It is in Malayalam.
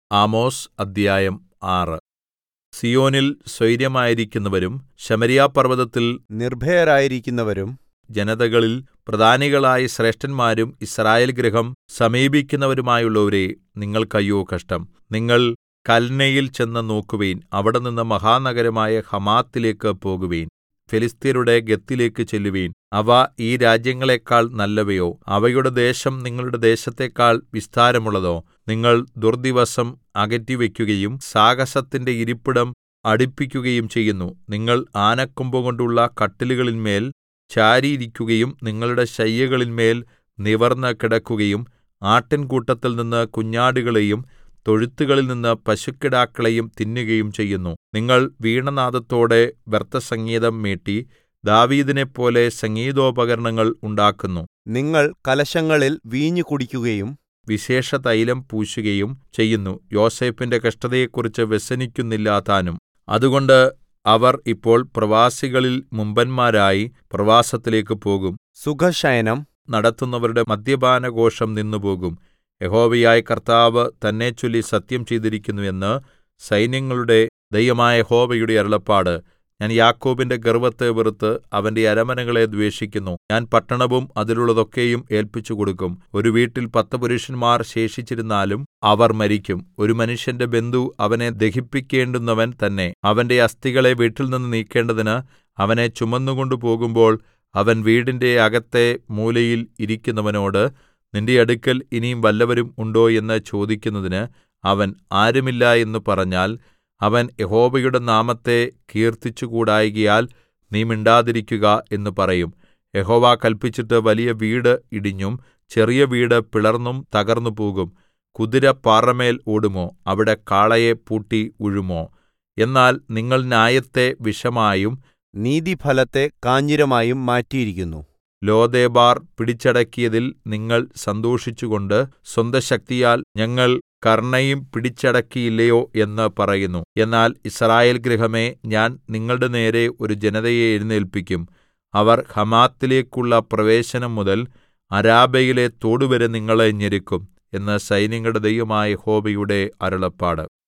ആമോസ് അദ്ധ്യായം ആറ് സീയോനിൽ സ്വൈരമായിരിക്കുന്നവരും ശമര്യാപർവ്വതത്തിൽ നിർഭയരായിരിക്കുന്നവരും ജനതകളിൽ പ്രധാനികളായ ശ്രേഷ്ഠന്മാരും യിസ്രായേൽ ഗൃഹം സമീപിക്കുന്നവരുമായുള്ളോരേ നിങ്ങൾക്ക് അയ്യോ കഷ്ടം നിങ്ങൾ കൽനെയിൽ ചെന്ന് നോക്കുവിൻ അവിടെനിന്ന് മഹാനഗരമായ ഹമാത്തിലേക്ക് പോകുവിൻ ഫെലിസ്ത്യരുടെ ഗത്തിലേക്ക് ചെല്ലുവിൻ അവ ഈ രാജ്യങ്ങളെക്കാൾ നല്ലവയോ അവയുടെ ദേശം നിങ്ങളുടെ ദേശത്തെക്കാൾ വിസ്താരമുള്ളതോ നിങ്ങൾ ദുർദ്ദിവസം അകറ്റിവെക്കുകയും സാഹസത്തിന്റെ ഇരിപ്പിടം അടിപ്പിക്കുകയും ചെയ്യുന്നു നിങ്ങൾ ആനക്കൊമ്പുകൊണ്ടുള്ള കട്ടിലുകളിന്മേൽ ചാരിയിരിക്കുകയും നിങ്ങളുടെ ശയ്യകളിന്മേൽ നിവർന്ന് കിടക്കുകയും ആട്ടിൻകൂട്ടത്തിൽനിന്ന് കുഞ്ഞാടുകളെയും തൊഴുത്തുകളിൽനിന്ന് പശുക്കിടാക്കളെയും തിന്നുകയും ചെയ്യുന്നു നിങ്ങൾ വീണാനാദത്തോടെ വ്യർത്ഥസംഗീതം മീട്ടി ദാവീദിനെപ്പോലെ സംഗീതോപകരണങ്ങൾ ഉണ്ടാക്കുന്നു നിങ്ങൾ കലശങ്ങളിൽ വീഞ്ഞു കുടിക്കുകയും വിശേഷതൈലം പൂശുകയും ചെയ്യുന്നു യോസേഫിന്റെ കഷ്ടതയെക്കുറിച്ച് വ്യസനിക്കുന്നില്ല താനും അതുകൊണ്ട് അവർ ഇപ്പോൾ പ്രവാസികളിൽ മുമ്പന്മാരായി പ്രവാസത്തിലേക്ക് പോകും സുഖശയനം നടത്തുന്നവരുടെ മദ്യപാനഘോഷം നിന്നുപോകും യഹോവയായ കർത്താവ് തന്നെച്ചൊല്ലി സത്യം ചെയ്തിരിക്കുന്നു എന്ന് സൈന്യങ്ങളുടെ ദൈവമായ യഹോവയുടെ അരുളപ്പാട് ഞാൻ യാക്കോബിന്റെ ഗർവ്വത്തെ വെറുത്ത് അവന്റെ അരമനകളെ ദ്വേഷിക്കുന്നു ഞാൻ പട്ടണവും അതിലുള്ളതൊക്കെയും ഏല്പിച്ചുകൊടുക്കും ഒരു വീട്ടിൽ പത്ത് പുരുഷന്മാർ ശേഷിച്ചിരുന്നാലും അവർ മരിക്കും ഒരു മനുഷ്യന്റെ ബന്ധു അവനെ ദഹിപ്പിക്കേണ്ടുന്നവൻ തന്നെ അവന്റെ അസ്ഥികളെ വീട്ടിൽനിന്ന് നീക്കേണ്ടതിന് അവനെ ചുമന്നുകൊണ്ടു പോകുമ്പോൾ അവൻ വീടിന്റെ അകത്തെ മൂലയിൽ ഇരിക്കുന്നവനോട് നിന്റെ അടുക്കൽ ഇനി വല്ലവരും ഉണ്ടോ എന്ന് ചോദിക്കുന്നതിന് അവൻ ആരുമില്ല എന്ന് പറഞ്ഞാൽ അവൻ യഹോവയുടെ നാമത്തെ കീർത്തിച്ചുകൂടായ്കയാൽ നീ മിണ്ടാതിരിക്കുക എന്ന് പറയും യഹോവ കല്പിച്ചിട്ട് വലിയ വീട് ഇടിഞ്ഞും ചെറിയ വീട് പിളർന്നും തകർന്നുപോകും കുതിര പാറമേൽ ഓടുമോ അവിടെ കാളയെ പൂട്ടി ഉഴുമോ എന്നാൽ നിങ്ങൾ ന്യായത്തെ വിഷമായും നീതിഫലത്തെ കാഞ്ഞിരമായും മാറ്റിയിരിക്കുന്നു ലോദേബാർ പിടിച്ചടക്കിയതിൽ നിങ്ങൾ സന്തോഷിച്ചുകൊണ്ട് സ്വന്തശക്തിയാൽ ഞങ്ങൾ കർണ്ണയും പിടിച്ചടക്കിയില്ലയോ എന്ന് പറയുന്നു എന്നാൽ യിസ്രായേൽ ഗൃഹമേ ഞാൻ നിങ്ങളുടെ നേരെ ഒരു ജനതയെ എഴുന്നേല്പിക്കും അവർ ഹമാത്തിലേക്കുള്ള പ്രവേശനം മുതൽ അരാബയിലെ തോടുവരെ നിങ്ങളെ ഞെരുക്കും എന്ന് സൈന്യങ്ങളുടെ ദൈവമായ യഹോവയുടെ അരുളപ്പാട്